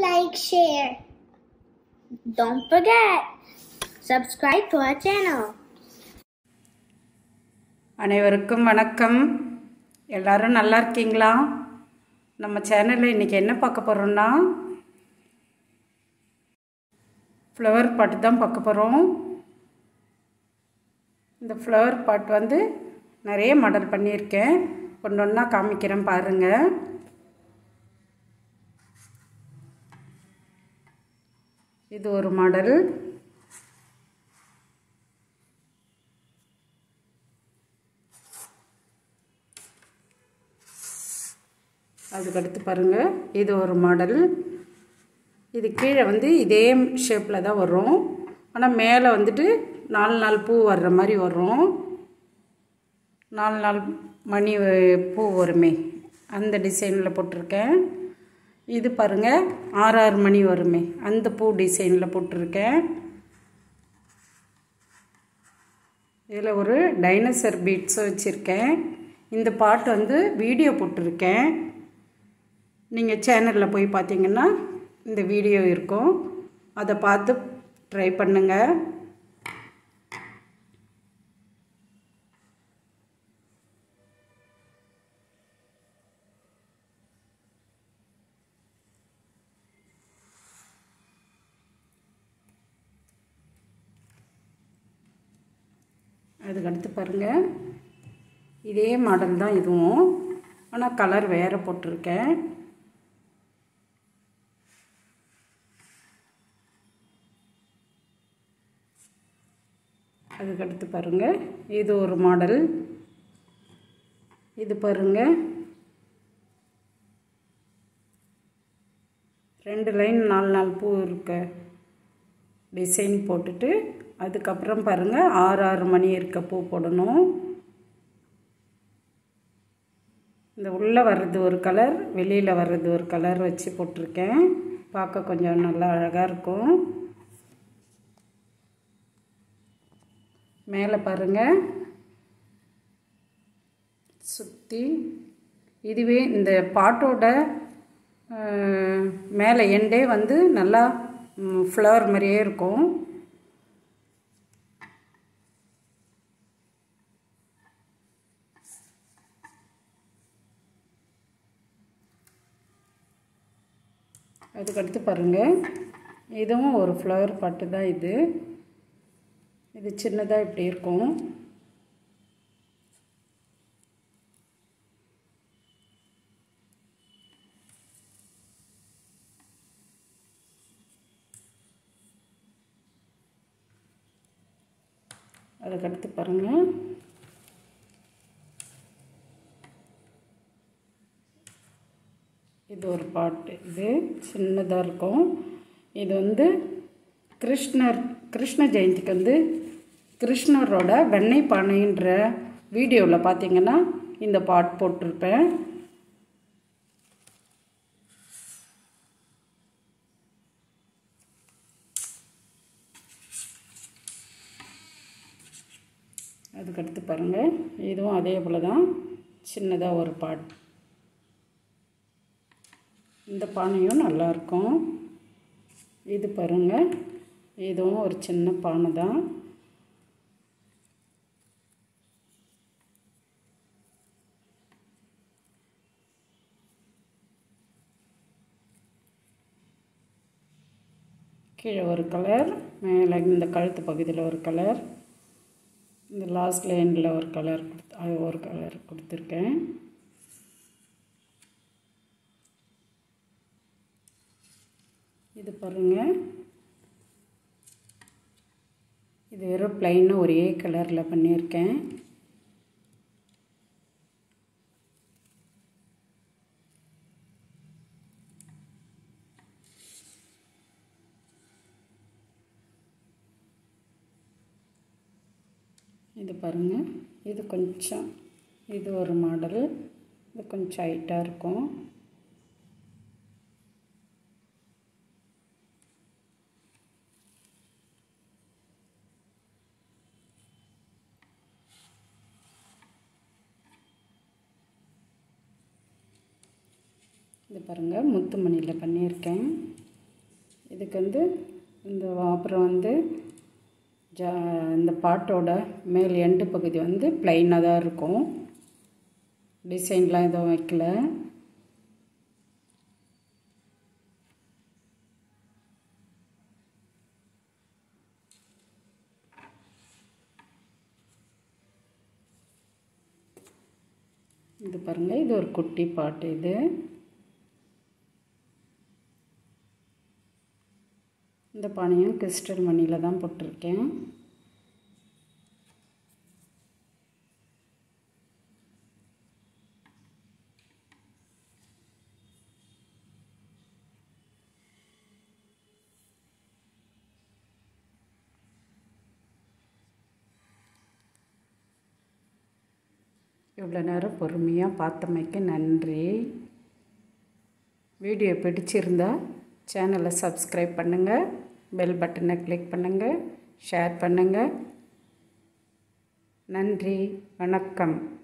like, share. Don't forget, subscribe to our channel. அனைவருக்கும் வணக்கம் எல்லாரும் நல்லா இருக்கீங்களா நம்ம சேனலில் இன்றைக்கி என்ன பார்க்க போகிறோம்னா ஃப்ளவர் பாட்டு தான் பார்க்க போகிறோம் இந்த ஃப்ளவர் பாட் வந்து நிறைய மாடல் பண்ணியிருக்கேன் ஒன்று ஒன்றா காமிக்கிறேன் பாருங்கள் இது ஒரு மாடல் அதுக்கடுத்து பாருங்கள் இது ஒரு மாடல் இது கீழே வந்து இதே ஷேப்பில் தான் வரும் ஆனால் மேலே வந்துட்டு நாலு நாலு பூ வர்ற மாதிரி வரும் நாலு நாலு மணி வ- பூ வருமே அந்த டிசைனில் போட்டிருக்கேன் இது பாருங்கள் ஆறு ஆறு மணி வருமே அந்த பூ டிசைனில் போட்டிருக்கேன் இதில் ஒரு டைனோசர் பீட்ஸும் வச்சுருக்கேன் இந்த பாட்டு வந்து வீடியோ போட்டிருக்கேன் நீங்கள் சேனலில் போய் பார்த்தீங்கன்னா இந்த வீடியோ இருக்கும் அதை பார்த்து ட்ரை பண்ணுங்கள் அதுக்கடுத்து பாருங்கள் இதே மாடல் தான் இதுவும் ஆனால் கலர் வேறு போட்டிருக்கேன் அதுக்கடுத்து பாருங்கள் இது ஒரு மாடல் இது பாருங்கள் ரெண்டு லைன் நாலு நாலு பூ இருக்க டிசைன் போட்டுட்டு அதுக்கப்புறம் பாருங்கள் ஆறு ஆறு மணி இருக்க பூ போடணும் இந்த உள்ளே வர்றது ஒரு கலர் வெளியில் வர்றது ஒரு கலர் வச்சு போட்டிருக்கேன் பார்க்க கொஞ்சம் நல்லா அழகாக இருக்கும் மேலே பாருங்கள் சுற்றி இதுவே இந்த பாட்டோட அஹ், மேலே எண்டே வந்து நல்லா ஃப்ளவர் மாதிரியே இருக்கும் அதுக்கடுத்து பாருங்கள் இதுவும் ஒரு ஃப்ளவர் பாட்டு தான் இது இது சின்னதாக இப்படி இருக்கும் அதுக்கடுத்து பாருங்கள் இது ஒரு பாட்டு இது சின்னதாக இருக்கும் இது வந்து கிருஷ்ணர் கிருஷ்ண ஜெயந்திக்கு வந்து கிருஷ்ணரோட வெண்ணெய் பானைன்ற வீடியோவில் பார்த்தீங்கன்னா இந்த பாட் போட்டிருப்பேன் அதுக்கடுத்து பாருங்கள் இதுவும் அதே போல் தான் சின்னதாக ஒரு பாட் இந்த பானையும் நல்லாயிருக்கும் இது பாருங்கள் இதுவும் ஒரு சின்ன பானை தான் கீழே ஒரு கலர் மேலே இந்த கழுத்து பகுதியில் ஒரு கலர் இந்த லாஸ்ட் லைனில் ஒரு கலர் கொடுத்து அது ஒரு கலர் கொடுத்துருக்கேன் இது பாருங்கள் இது வெறும் ப்ளைனாக ஒரே கலரில் பண்ணியிருக்கேன் இது பாருங்கள் இது கொஞ்சம் இது ஒரு மாடல் இது கொஞ்சம் ஹைட்டாக இருக்கும் இது பாருங்கள் முத்து மணியில் பண்ணியிருக்கேன் இதுக்கு வந்து இந்த அப்புறம் வந்து ஜா இந்த பாட்டோட மேல் எண்டு பகுதி வந்து ப்ளைனாக தான் இருக்கும் டிசைன்லாம் எதுவும் வைக்கல இது பாருங்கள் இது ஒரு குட்டி பாட்டு இது இந்த பானையும் கிறிஸ்டல் மணியில் தான் போட்டிருக்கேன் இவ்வளோ நேரம் பொறுமையாக பார்த்தமைக்கு நன்றி வீடியோ பிடிச்சிருந்தா சேனலை சப்ஸ்கிரைப் பண்ணுங்கள் பெல் பட்டனை கிளிக் பண்ணுங்கள் ஷேர் பண்ணுங்கள் நன்றி வணக்கம்